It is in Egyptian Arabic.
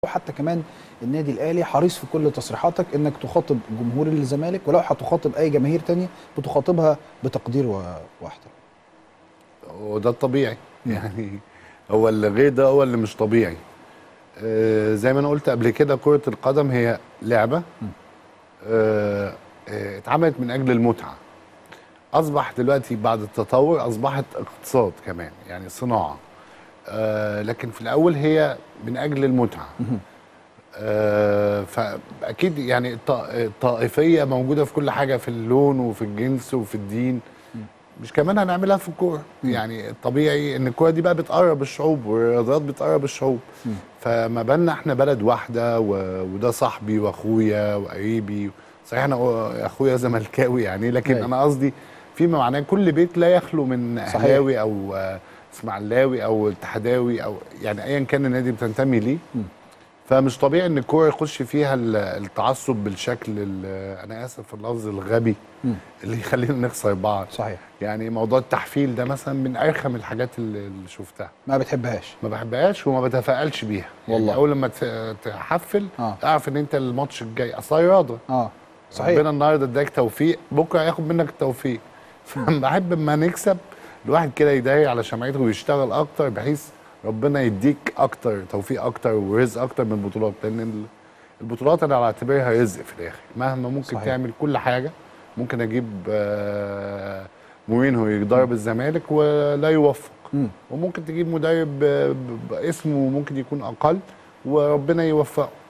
وحتى كمان النادي الاهلي حريص في كل تصريحاتك انك تخاطب جمهور الزمالك ولو هتخاطب اي جماهير تانية بتخاطبها بتقدير و- واحترام وده الطبيعي يعني هو اللي غير ده هو اللي مش طبيعي آه زي ما انا قلت قبل كده كرة القدم هي لعبة آه آه اتعملت من اجل المتعة اصبح دلوقتي بعد التطور اصبحت اقتصاد كمان يعني صناعة آه لكن في الاول هي من اجل المتعة آه فاكيد يعني الط- الطائفية موجودة في كل حاجة في اللون وفي الجنس وفي الدين مش كمان هنعملها في الكوره يعني الطبيعي ان الكوره دي بقى بتقرب الشعوب والرياضات بتقرب الشعوب فما بالنا احنا بلد واحده و... وده صاحبي واخويا وقريبي صحيح انا اخويا زملكاوي يعني لكن أيوة. انا قصدي فيما معناه كل بيت لا يخلو من صحيح. اهلاوي او آه، اسماعيلاوي او اتحداوي او يعني ايا كان النادي بتنتمي ليه فمش طبيعي ان الكوره يخش فيها ال- التعصب بالشكل ال- انا اسف في اللفظ الغبي اللي يخلينا نخسر بعض صحيح يعني موضوع التحفيل ده مثلا من ارخم الحاجات اللي اللي شفتها ما بتحبهاش ما بحبهاش وما بتفائلش بيها والله. يعني اول لما ت- تحفل آه. اعرف ان انت الماتش الجاي اصل رياضه اه صحيح ربنا النهارده اداك توفيق بكره هياخد منك التوفيق فبحب اما نكسب الواحد كده يداري على شمعته ويشتغل اكتر بحيث ربنا يديك اكتر توفيق اكتر ورزق اكتر من البطولات لان ال- البطولات انا بعتبرها رزق في الاخر مهما ممكن صحيح. صحيح. تعمل كل حاجه ممكن اجيب آه، مورينهو يدرب الزمالك ولا يوفق مم. وممكن تجيب مدرب ب- ب- باسمه ممكن يكون اقل وربنا يوفقه